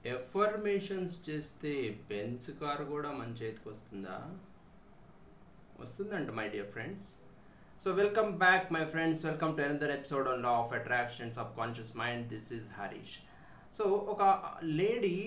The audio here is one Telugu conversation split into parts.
ఎఫర్మేషన్స్ చేస్తే బెన్స్ కార్ కూడా మన చేతికి వస్తుందా వస్తుందంట my dear friends so welcome back my friends welcome to another episode on law of attraction subconscious mind this is Harish so ఒక లేడీ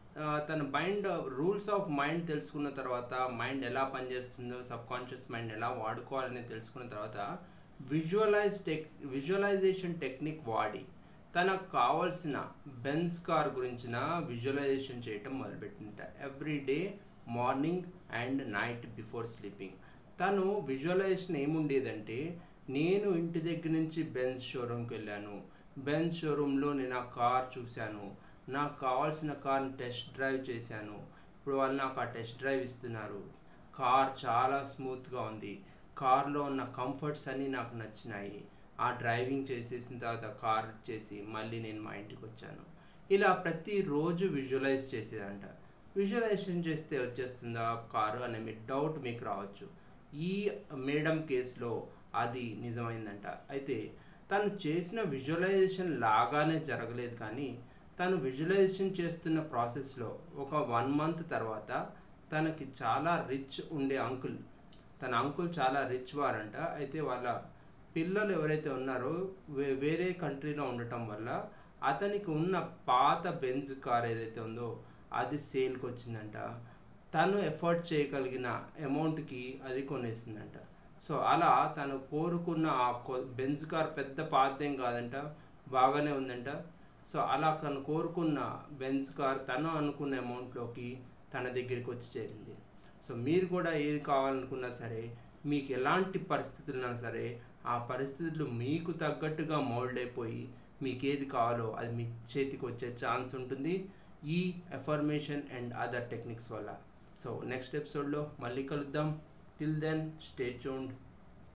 తన మైండ్ రూల్స్ ఆఫ్ మైండ్ తెలుసుకున్న తర్వాత మైండ్ ఎలా పనిచేస్తుందో సబ్ కాన్షియస్ మైండ్ ఎలా వాడుకోవాలని తెలుసుకున్న తర్వాత విజువలైజ్ టెక్ విజువలైజేషన్ టెక్నిక్ వాడి తనకు కావాల్సిన బెన్స్ కార్ గురించిన విజువలైజేషన్ చేయటం మొదలుపెట్టింట every day morning and night before sleeping తను విజువలైజేషన్ ఏముండేదంటే నేను ఇంటి దగ్గర నుంచి బెన్స్ షోరూమ్కి వెళ్ళాను బెన్స్ షోరూంలో నేను ఆ కార్ చూశాను నాకు కావాల్సిన కార్ని టెస్ట్ డ్రైవ్ చేశాను ఇప్పుడు వాళ్ళు నాకు ఆ టెస్ట్ డ్రైవ్ ఇస్తున్నారు కార్ చాలా స్మూత్గా ఉంది కార్లో ఉన్న కంఫర్ట్స్ అన్నీ నాకు నచ్చినాయి ఆ డ్రైవింగ్ చేసేసిన తర్వాత కార్ చేసి మళ్ళీ నేను మా ఇంటికి వచ్చాను ఇలా ప్రతిరోజు విజువలైజ్ చేసేదంట విజువలైజేషన్ చేస్తే వచ్చేస్తుందా కారు అనే మీ డౌట్ మీకు రావచ్చు ఈ మేడం కేసులో అది నిజమైందంట అయితే తను చేసిన విజువలైజేషన్ లాగానే జరగలేదు కానీ తను విజువలైజేషన్ చేస్తున్న ప్రాసెస్లో ఒక వన్ మంత్ తర్వాత తనకి చాలా రిచ్ ఉండే అంకుల్ తన అంకుల్ చాలా రిచ్ వారంట అయితే వాళ్ళ పిల్లలు ఎవరైతే ఉన్నారో వేరే కంట్రీలో ఉండటం వల్ల అతనికి ఉన్న పాత బెంజ్ కార్ ఏదైతే ఉందో అది సేల్కి వచ్చిందంట తను ఎఫర్ట్ చేయగలిగిన అమౌంట్కి అది కొనేసిందంట సో అలా తను కోరుకున్న ఆ బెంజ్ కార్ పెద్ద పాతేం కాదంట బాగానే ఉందంట సో అలా తను కోరుకున్న బెంజ్ కార్ తను అనుకున్న అమౌంట్లోకి తన దగ్గరికి వచ్చి చేరింది సో మీరు కూడా ఏది కావాలనుకున్నా సరే మీకు ఎలాంటి పరిస్థితులు ఉన్నా సరే ఆ పరిస్థితులు మీకు తగ్గట్టుగా మౌల్డ్ అయిపోయి మీకు ఏది కావాలో అది మీ చేతికి వచ్చే ఛాన్స్ ఉంటుంది ఈ ఎఫర్మేషన్ అండ్ అదర్ టెక్నిక్స్ వల్ల సో నెక్స్ట్ ఎపిసోడ్లో మళ్ళీ కలుద్దాం టిల్ దెన్ స్టే చూండ్